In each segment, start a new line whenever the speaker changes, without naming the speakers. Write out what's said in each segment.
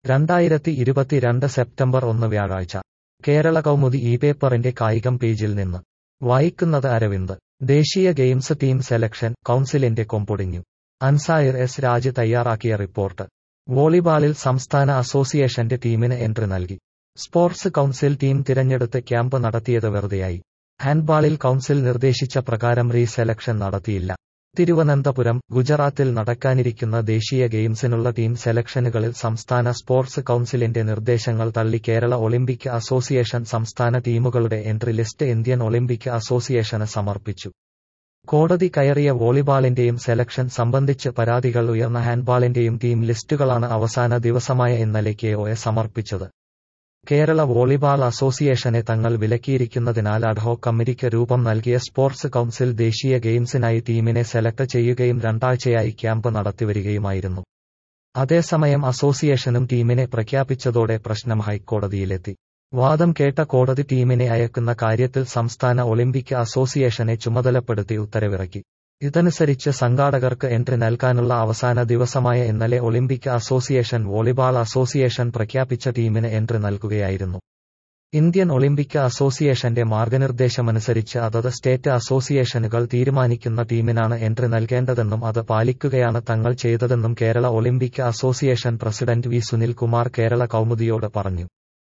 രണ്ടായിരത്തി ഇരുപത്തിരണ്ട് സെപ്റ്റംബർ ഒന്ന് വ്യാഴാഴ്ച കേരള കൗമുദി ഈ പേപ്പറിന്റെ കായികം പേജിൽ നിന്ന് വായിക്കുന്നത് അരവിന്ദ് ദേശീയ ഗെയിംസ് ടീം സെലക്ഷൻ കൗൺസിലിന്റെ കൊമ്പൊടിഞ്ഞു അൻസായർ എസ് രാജ് തയ്യാറാക്കിയ റിപ്പോർട്ട് വോളിബാളിൽ സംസ്ഥാന അസോസിയേഷന്റെ ടീമിന് എൻട്രി നൽകി സ്പോർട്സ് കൗൺസിൽ ടീം തിരഞ്ഞെടുത്ത് ക്യാമ്പ് നടത്തിയത് വെറുതെയായി ഹാൻഡ്ബാളിൽ കൗൺസിൽ നിർദ്ദേശിച്ച പ്രകാരം റീ സെലക്ഷൻ നടത്തിയില്ല തിരുവനന്തപുരം ഗുജറാത്തിൽ നടക്കാനിരിക്കുന്ന ദേശീയ ഗെയിംസിനുള്ള ടീം സെലക്ഷനുകളിൽ സംസ്ഥാന സ്പോർട്സ് കൗൺസിലിന്റെ നിർദ്ദേശങ്ങൾ തള്ളി കേരള ഒളിമ്പിക് അസോസിയേഷൻ സംസ്ഥാന ടീമുകളുടെ എൻട്രി ലിസ്റ്റ് ഇന്ത്യൻ ഒളിമ്പിക് അസോസിയേഷന് സമർപ്പിച്ചു കോടതി കയറിയ വോളിബാളിന്റെയും സെലക്ഷൻ സംബന്ധിച്ച് പരാതികൾ ഉയർന്ന ഹാൻഡ്ബാളിന്റെയും ടീം ലിസ്റ്റുകളാണ് അവസാന ദിവസമായ ഇന്നലെ കെഒയെ സമർപ്പിച്ചത് കേരള വോളിബാൾ അസോസിയേഷനെ തങ്ങൾ വിലക്കിയിരിക്കുന്നതിനാൽ അഡ്ഹോക് കമ്മിറ്റിക്ക് രൂപം നൽകിയ സ്പോർട്സ് കൗൺസിൽ ദേശീയ ഗെയിംസിനായി ടീമിനെ സെലക്ട് ചെയ്യുകയും രണ്ടാഴ്ചയായി ക്യാമ്പ് നടത്തിവരികയുമായിരുന്നു അതേസമയം അസോസിയേഷനും ടീമിനെ പ്രഖ്യാപിച്ചതോടെ പ്രശ്നം ഹൈക്കോടതിയിലെത്തി വാദം കേട്ട കോടതി ടീമിനെ അയക്കുന്ന കാര്യത്തിൽ സംസ്ഥാന ഒളിമ്പിക് അസോസിയേഷനെ ചുമതലപ്പെടുത്തി ഉത്തരവിറക്കി ഇതനുസരിച്ച് സംഘാടകർക്ക് എൻട്രി നൽകാനുള്ള അവസാന ദിവസമായ ഇന്നലെ ഒളിമ്പിക് അസോസിയേഷൻ വോളിബാൾ അസോസിയേഷൻ പ്രഖ്യാപിച്ച ടീമിന് എൻട്രി നൽകുകയായിരുന്നു ഇന്ത്യൻ ഒളിമ്പിക് അസോസിയേഷന്റെ മാർഗനിർദ്ദേശമനുസരിച്ച് അതത് സ്റ്റേറ്റ് അസോസിയേഷനുകൾ തീരുമാനിക്കുന്ന ടീമിനാണ് എൻട്രി നൽകേണ്ടതെന്നും അത് പാലിക്കുകയാണ് തങ്ങൾ ചെയ്തതെന്നും Kerala Olympic association president V Sunilkumar Kerala കൗമുദിയോട് പറഞ്ഞു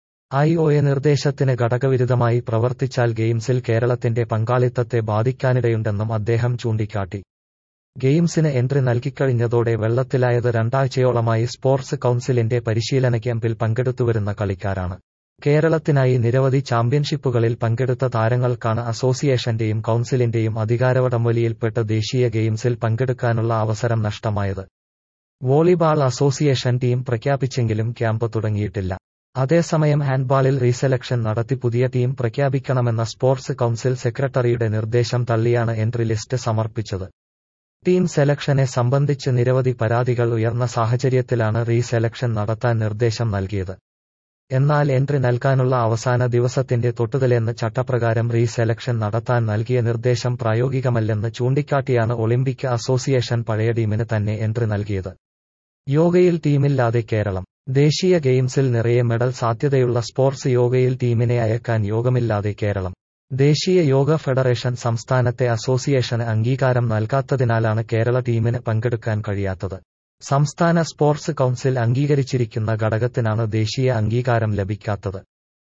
ഐ ഒ എ നിർദ്ദേശത്തിന് ഘടകവിരുദ്ധമായി പ്രവർത്തിച്ചാൽ ഗെയിംസിൽ കേരളത്തിന്റെ പങ്കാളിത്തത്തെ ബാധിക്കാനിടയുണ്ടെന്നും അദ്ദേഹം ചൂണ്ടിക്കാട്ടി ഗെയിംസിന് എൻട്രി നൽകിക്കഴിഞ്ഞതോടെ വെള്ളത്തിലായത് രണ്ടാഴ്ചയോളമായി സ്പോർട്സ് കൗൺസിലിന്റെ പരിശീലന ക്യാമ്പിൽ പങ്കെടുത്തുവരുന്ന കളിക്കാരാണ് കേരളത്തിനായി നിരവധി ചാമ്പ്യൻഷിപ്പുകളിൽ പങ്കെടുത്ത താരങ്ങൾക്കാണ് അസോസിയേഷന്റെയും കൗൺസിലിന്റെയും അധികാരവടംവലിയിൽപ്പെട്ട് ദേശീയ ഗെയിംസിൽ പങ്കെടുക്കാനുള്ള അവസരം നഷ്ടമായത് വോളിബാൾ അസോസിയേഷൻ ടീം പ്രഖ്യാപിച്ചെങ്കിലും ക്യാമ്പ് തുടങ്ങിയിട്ടില്ല അതേസമയം ഹാൻഡ്ബാളിൽ റീസെലക്ഷൻ നടത്തി പുതിയ ടീം പ്രഖ്യാപിക്കണമെന്ന സ്പോർട്സ് കൗൺസിൽ സെക്രട്ടറിയുടെ നിർദ്ദേശം തള്ളിയാണ് എൻട്രി ലിസ്റ്റ് സമർപ്പിച്ചത് ടീം സെലക്ഷനെ സംബന്ധിച്ച് നിരവധി പരാതികൾ ഉയർന്ന സാഹചര്യത്തിലാണ് റീസെലക്ഷൻ നടത്താൻ നിർദ്ദേശം നൽകിയത് എന്നാൽ എൻട്രി നൽകാനുള്ള അവസാന ദിവസത്തിന്റെ തൊട്ടുതലേന്ന് ചട്ടപ്രകാരം റീസെലക്ഷൻ നടത്താൻ നൽകിയ നിർദ്ദേശം പ്രായോഗികമല്ലെന്ന് ചൂണ്ടിക്കാട്ടിയാണ് ഒളിമ്പിക് അസോസിയേഷൻ പഴയ ടീമിന് തന്നെ എൻട്രി നൽകിയത് യോഗയിൽ ടീമില്ലാതെ കേരളം ദേശീയ ഗെയിംസിൽ നിറയെ മെഡൽ സാധ്യതയുള്ള സ്പോർട്സ് യോഗയിൽ ടീമിനെ അയക്കാൻ യോഗമില്ലാതെ കേരളം ദേശീയ യോഗ ഫെഡറേഷൻ സംസ്ഥാനത്തെ അസോസിയേഷന് അംഗീകാരം നൽകാത്തതിനാലാണ് കേരള ടീമിന് പങ്കെടുക്കാൻ കഴിയാത്തത് സംസ്ഥാന സ്പോർട്സ് കൗൺസിൽ അംഗീകരിച്ചിരിക്കുന്ന ഘടകത്തിനാണ് ദേശീയ അംഗീകാരം ലഭിക്കാത്തത്